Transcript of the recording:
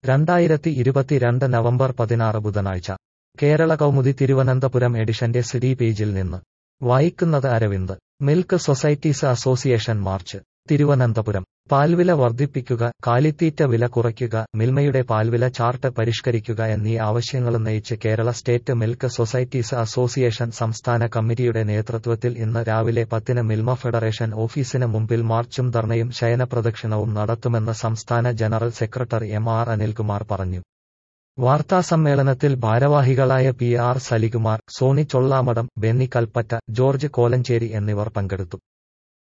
രണ്ടായിരത്തി ഇരുപത്തിരണ്ട് നവംബർ പതിനാറ് ബുധനാഴ്ച കേരള കൗമുദി തിരുവനന്തപുരം എഡിഷന്റെ സിഡി പേജിൽ നിന്ന് വായിക്കുന്നത് Aravind milk societies association march Thiruvananthapuram പാൽവില വർദ്ധിപ്പിക്കുക കാലിത്തീറ്റ വില കുറയ്ക്കുക മിൽമയുടെ പാൽവില ചാർട്ട് പരിഷ്കരിക്കുക എന്നീ ആവശ്യങ്ങളുന്നയിച്ച് Kerala state milk societies association സംസ്ഥാന കമ്മിറ്റിയുടെ നേതൃത്വത്തിൽ ഇന്ന് രാവിലെ പത്തിന് മിൽമ ഫെഡറേഷൻ ഓഫീസിന് മുമ്പിൽ മാർച്ചും ധർണയും ശയനപ്രദക്ഷിണവും നടത്തുമെന്ന് സംസ്ഥാന general secretary M R Anilkumar പറഞ്ഞു വാർത്താസമ്മേളനത്തിൽ ഭാരവാഹികളായ P R Salikumar Sony Chollamadom Benny Kalpetta George Kolenchery എന്നിവർ പങ്കെടുത്തു